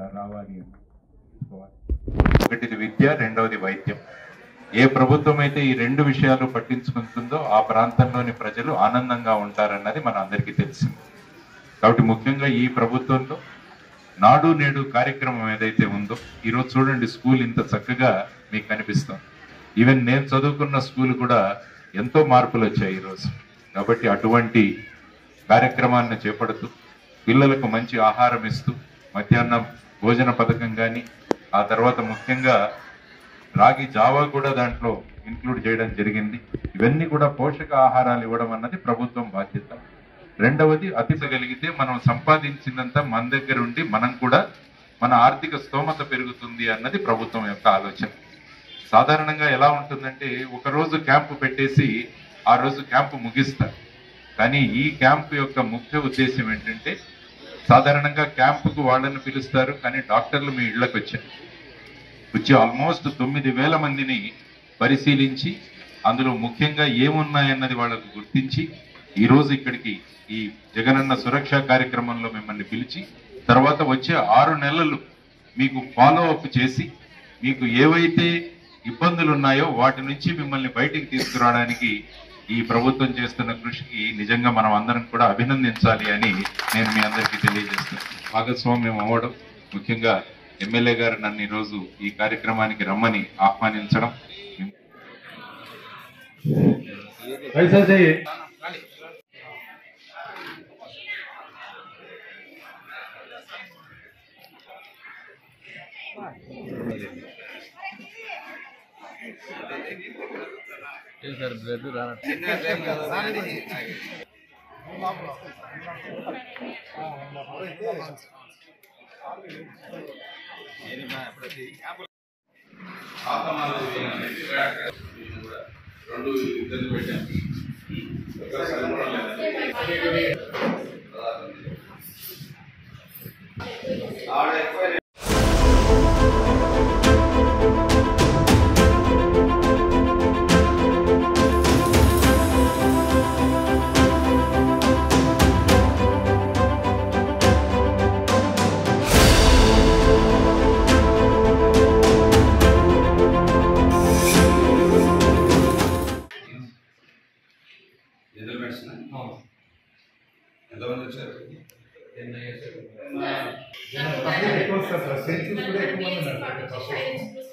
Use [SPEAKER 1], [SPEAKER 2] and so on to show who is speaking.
[SPEAKER 1] రావాలి అని తీసుకోవాలి ఒకటిది విద్య రెండవది వైద్యం ఏ ప్రభుత్వం అయితే ఈ రెండు విషయాలు పట్టించుకుంటుందో ఆ ప్రాంతంలోని ప్రజలు ఆనందంగా ఉంటారన్నది మన అందరికీ తెలిసింది కాబట్టి ముఖ్యంగా ఈ ప్రభుత్వంలో నాడు నేడు కార్యక్రమం ఏదైతే ఉందో ఈరోజు చూడండి స్కూల్ ఇంత చక్కగా మీకు కనిపిస్తుంది ఈవెన్ నేను చదువుకున్న స్కూల్ కూడా ఎంతో మార్పులు వచ్చాయి ఈరోజు కాబట్టి అటువంటి కార్యక్రమాన్ని చేపడుతూ పిల్లలకు మంచి ఆహారం ఇస్తూ మధ్యాహ్నం భోజన పథకం కానీ ఆ తర్వాత ముఖ్యంగా రాగి జావా కూడా దాంట్లో ఇంక్లూడ్ చేయడం జరిగింది ఇవన్నీ కూడా పోషక ఆహారాలు ఇవ్వడం అన్నది ప్రభుత్వం బాధ్యత రెండవది అతిపగలిగితే మనం సంపాదించినంత మన దగ్గర ఉండి మనం కూడా మన ఆర్థిక స్తోమత పెరుగుతుంది అన్నది ప్రభుత్వం యొక్క ఆలోచన సాధారణంగా ఎలా ఉంటుందంటే ఒక రోజు క్యాంపు పెట్టేసి ఆ రోజు క్యాంపు ముగిస్తారు కానీ ఈ క్యాంపు యొక్క ముఖ్య ఉద్దేశం ఏంటంటే సాధారణంగా క్యాంపుకు వాళ్ళని పిలుస్తారు కానీ డాక్టర్లు మీ ఇళ్లకు వచ్చారు వచ్చి ఆల్మోస్ట్ తొమ్మిది వేల మందిని పరిశీలించి అందులో ముఖ్యంగా ఏమున్నాయన్నది వాళ్ళకు గుర్తించి ఈ రోజు ఇక్కడికి ఈ జగనన్న సురక్ష కార్యక్రమంలో మిమ్మల్ని పిలిచి తర్వాత వచ్చే ఆరు నెలలు మీకు ఫాలో అప్ చేసి మీకు ఏవైతే ఇబ్బందులు ఉన్నాయో వాటి నుంచి మిమ్మల్ని బయటికి తీసుకురావడానికి ఈ ప్రభుత్వం చేస్తున్న కృషికి నిజంగా మనం అందరం కూడా అభినందించాలి అని నేను మీ అందరికీ తెలియజేస్తున్నాను భాగస్వామ్యం అవ్వడం ముఖ్యంగా ఎమ్మెల్యే గారు నన్ను ఈరోజు ఈ కార్యక్రమానికి రమ్మని ఆహ్వానించడం
[SPEAKER 2] సార్ బ్లడ్ రానట్టు
[SPEAKER 1] రెండు ఇద్దరు పెట్టాను
[SPEAKER 3] ఎదురు మెడిసిన్ ఎంతమంది వచ్చారు
[SPEAKER 4] ఎక్కువ వస్తారు సార్ సెంచరీస్ కూడా ఎక్కువ మంది ఉన్నారు సార్ ఫస్ట్